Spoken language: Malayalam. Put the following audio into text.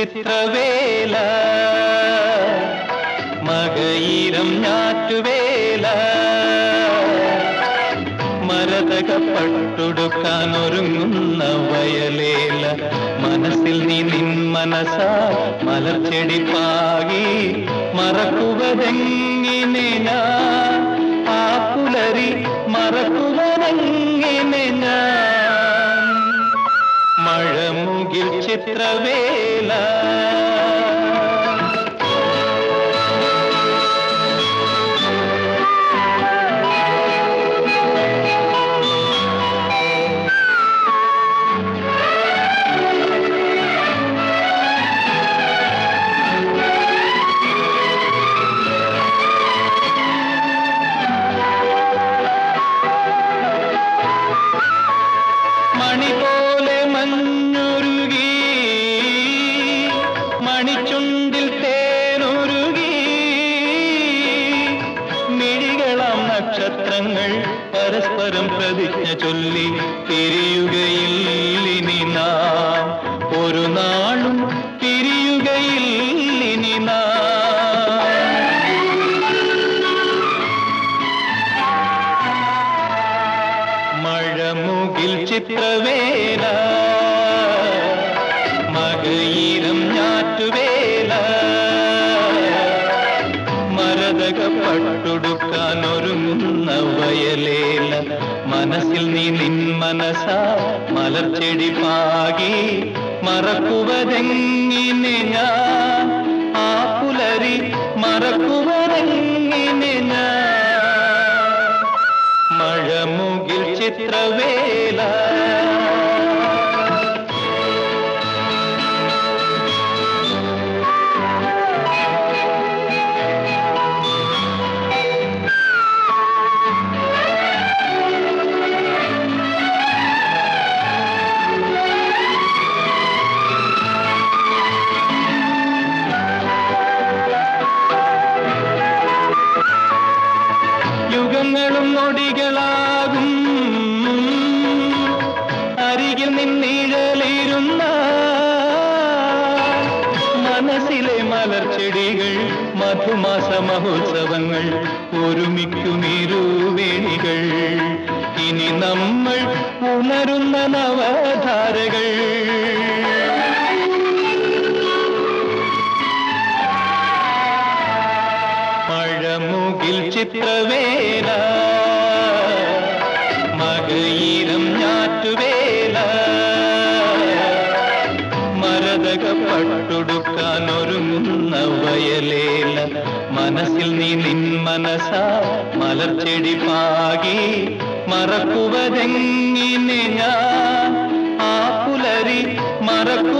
ചിത്രവേല മകയിരം ഞാറ്റുവേല മരതക പട്ടുടുക്കാൻ ഒരുങ്ങുന്ന വയലേല മനസ്സിൽ നീ നിൻ മനസ മലർച്ചെടി പാകി മറക്കുവതെങ്ങിനെ ഞാൻ ആ പുലരി മറക്കുവതെങ്ങിനെ ഞാൻ മഴമുകിൽ ചിത്രവേല മണി പോലെ മഞ്ഞുരുകി മണിച്ചുണ്ടിൽ തേനുരുകി മിഴികളാം നക്ഷത്രങ്ങൾ പരസ്പരം പ്രതിജ്ഞ ചൊല്ലി തിരിയുകയിൽ ഇനി നാം ഒരു നാളും തിരിയുകയിൽ ഇനി നാം മഴമുകിൽ ചിത്രവേല മകയിരം ഞാറ്റുവേല മരതക പട്ടുടുക്കാൻ ഒരുങ്ങുന്ന വയലേല മനസ്സിൽ നീ നിൻ മനസ മലർച്ചെടി പാകി മറക്കുവതെങ്ങിനെ ഞാൻ ആ പുലരി മറക്കുവതെങ്ങിനെ ഞാൻ മഴമുകിൽ ചിത്രവേല യുഗങ്ങളും നൊടികളാകും അരികിൽ നിന്നിഴലിരുന്ന മനസ്സിലെ മലർച്ചെടികൾ മധുമാസ മഹോത്സവങ്ങൾ ഒരുമിക്കുമിരുവേണികൾ ഇനി നമ്മൾ ഉണരുന്ന നവധാരകൾ മഴമുകിൽ ചിത്രവേല മകയിരം ഞാറ്റുവേല മരതക പട്ടുടുക്കാൻ ഒരുങ്ങുന്ന വയലേല മനസ്സിൽ നീ നിൻ മനസ മലർച്ചെടി പാകി മറക്കുവതെങ്ങിനെ ഞാൻ ആ പുലരി മറക്കു